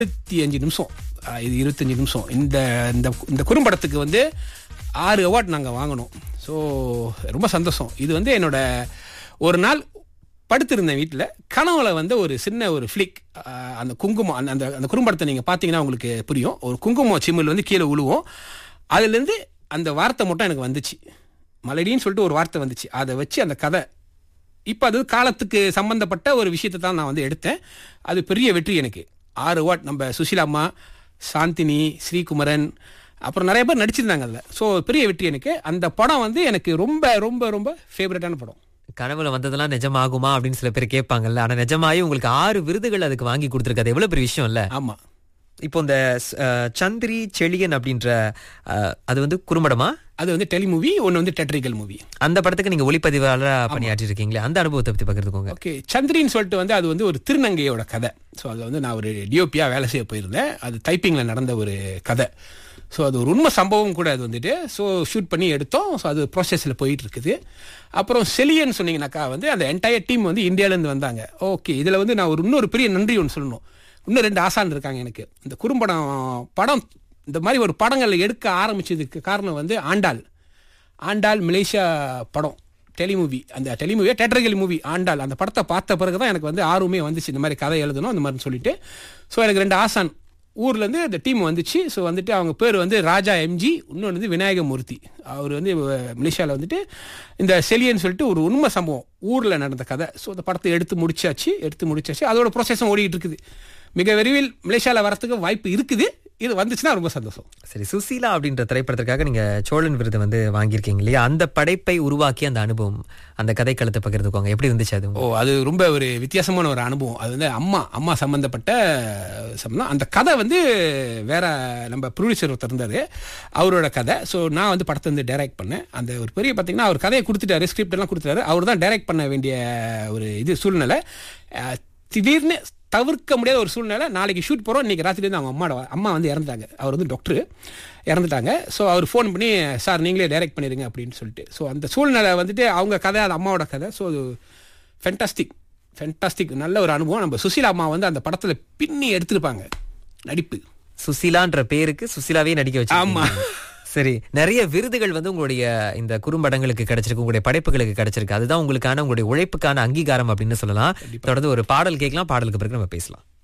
இருபத்தி அஞ்சு நிமிஷம் அஹ் இது இருபத்தஞ்சு நிமிஷம் இந்த இந்த இந்த குறும்படத்துக்கு வந்து ஆறு அவார்ட் நாங்கள் வாங்கினோம் ஸோ ரொம்ப சந்தோஷம் இது வந்து என்னோட ஒரு நாள் படுத்திருந்தேன் வீட்டில் கனவுல வந்து ஒரு சின்ன ஒரு ஃப்ளிக் அந்த குங்குமம் அந்த அந்த அந்த குறும்படத்தை நீங்கள் பார்த்தீங்கன்னா உங்களுக்கு புரியும் ஒரு குங்குமம் சிம்மில் வந்து கீழே விழுவோம் அதுலேருந்து அந்த வார்த்தை மட்டும் எனக்கு வந்துச்சு மலடின்னு சொல்லிட்டு ஒரு வார்த்தை வந்துச்சு அதை வச்சு அந்த கதை இப்போ அது காலத்துக்கு சம்பந்தப்பட்ட ஒரு விஷயத்தை தான் நான் வந்து எடுத்தேன் அது பெரிய வெற்றி எனக்கு ஆறு வாட் நம்ம சுஷீலா அம்மா சாந்தினி ஸ்ரீகுமரன் அப்புறம் நிறைய பேர் நடிச்சிருந்தாங்க அதில் ஸோ பெரிய வெற்றி எனக்கு அந்த படம் வந்து எனக்கு ரொம்ப ரொம்ப ரொம்ப ஃபேவரட்டான படம் கனவுல வந்ததெல்லாம் நிஜமாகுமா அப்படின்னு சில பேர் கேட்பாங்கல்ல ஆனா நிஜமாயி உங்களுக்கு ஆறு விருதுகள் அதுக்கு வாங்கி கொடுத்துருக்காது எவ்வளவு பெரிய விஷயம் இல்ல ஆமாம் இப்போ இந்த அஹ், சந்திரி செழியன் அப்படின்ற அஹ், அது வந்து குறும்படமா அது வந்து டெலி மூவி ஒன்று வந்து டெட்ரிக்கல் மூவி அந்த படத்துக்கு நீங்க ஒளிப்பதிவாளரா பணியாற்றி இருக்கீங்களே அந்த அனுபவத்தை பத்தி பகிர்ந்துக்கோங்க ஓகே சந்திரின்னு சொல்லிட்டு வந்து அது வந்து ஒரு திருநங்கையோட கதை ஸோ அதில் வந்து நான் ஒரு டிஓபியா வேலை செய்ய போயிருந்தேன் அது டைப்பிங்கில் நடந்த ஒரு கதை ஸோ அது ஒரு உண்மை சம்பவம் கூட அது வந்துட்டு ஸோ ஷூட் பண்ணி எடுத்தோம் ஸோ அது ப்ராசஸில் போயிட்டு இருக்குது அப்புறம் செலியன் சொன்னீங்கன்னாக்கா வந்து அந்த என்டையர் டீம் வந்து இந்தியாவிலேருந்து வந்தாங்க ஓகே இதில் வந்து நான் ஒரு இன்னொரு பெரிய நன்றி ஒன்று சொல்லணும் இன்னும் ரெண்டு ஆசான் இருக்காங்க எனக்கு இந்த குறும்படம் படம் இந்த மாதிரி ஒரு படங்கள் எடுக்க ஆரம்பிச்சதுக்கு காரணம் வந்து ஆண்டாள் ஆண்டாள் மலேசியா படம் டெலிமூவி அந்த டெலிமூவியா டெட்ரிகல் மூவி ஆண்டாள் அந்த படத்தை பார்த்த பிறகு தான் எனக்கு வந்து ஆர்வமே வந்துச்சு இந்த மாதிரி கதை எழுதணும் அந்த மாதிரி சொல்லிட்டு ஸோ எனக்கு ரெண்டு ஆசான் ஊர்லேருந்து அந்த டீம் வந்துச்சு ஸோ வந்துட்டு அவங்க பேர் வந்து ராஜா எம்ஜி இன்னொன்று வந்து விநாயகமூர்த்தி அவர் வந்து மலேசியாவில் வந்துட்டு இந்த செலியன்னு சொல்லிட்டு ஒரு உண்மை சம்பவம் ஊரில் நடந்த கதை ஸோ அந்த படத்தை எடுத்து முடிச்சாச்சு எடுத்து முடிச்சாச்சு அதோட ப்ரொசஸும் ஓடிட்டு இருக்குது மிக விரைவில் மலேசியாவில் வரத்துக்கு வாய்ப்பு இருக்குது இது வந்துச்சுன்னா ரொம்ப சந்தோஷம் சரி சுசீலா அப்படின்ற திரைப்படத்திற்காக நீங்க சோழன் விருது வந்து வாங்கியிருக்கீங்க இல்லையா அந்த படைப்பை உருவாக்கிய அந்த அனுபவம் அந்த கதைக்களத்தை பகிர்ந்துக்கோங்க எப்படி இருந்துச்சு அது ஓ அது ரொம்ப ஒரு வித்தியாசமான ஒரு அனுபவம் அது வந்து அம்மா அம்மா சம்பந்தப்பட்ட சம்பந்தம் அந்த கதை வந்து வேற நம்ம ப்ரொடியூசர் ஒருத்தர் இருந்தாரு அவரோட கதை ஸோ நான் வந்து படத்தை வந்து டைரக்ட் பண்ணேன் அந்த ஒரு பெரிய பார்த்தீங்கன்னா அவர் கதையை கொடுத்துட்டாரு ஸ்கிரிப்ட் எல்லாம் கொடுத்துட்டாரு அவர் தான் டைரக்ட் பண்ண வேண்டிய ஒரு இது சூழ்நிலை அஹ், திடீர்னு தவிர்க்க முடியாத ஒரு சூழ்நிலை நாளைக்கு ஷூட் போகிறோம் இன்னைக்கு ராத்திரி வந்து அவங்க அம்மாவோட அம்மா வந்து இறந்துட்டாங்க அவர் வந்து டாக்டர் இறந்துட்டாங்க ஸோ அவர் ஃபோன் பண்ணி சார் நீங்களே டைரக்ட் பண்ணிடுங்க அப்படின்னு சொல்லிட்டு ஸோ அந்த சூழ்நிலை வந்துட்டு அவங்க கதை அது அம்மாவோட கதை ஸோ அது ஃபென்டாஸ்டிக் ஃபென்டாஸ்டிக் நல்ல ஒரு அனுபவம் நம்ம சுசீலா அம்மா வந்து அந்த படத்தில் பின்னி எடுத்திருப்பாங்க நடிப்பு சுசீலான்ற பேருக்கு சுசீலாவே நடிக்க வச்சு ஆமா. சரி நிறைய விருதுகள் வந்து உங்களுடைய இந்த குறும்படங்களுக்கு கிடைச்சிருக்கு உங்களுடைய படைப்புகளுக்கு கிடைச்சிருக்கு அதுதான் உங்களுக்கான உங்களுடைய உழைப்புக்கான அங்கீகாரம் அப்படின்னு சொல்லலாம் தொடர்ந்து ஒரு பாடல் கேட்கலாம் பாடலுக்கு பிறகு நம்ம பேசலாம்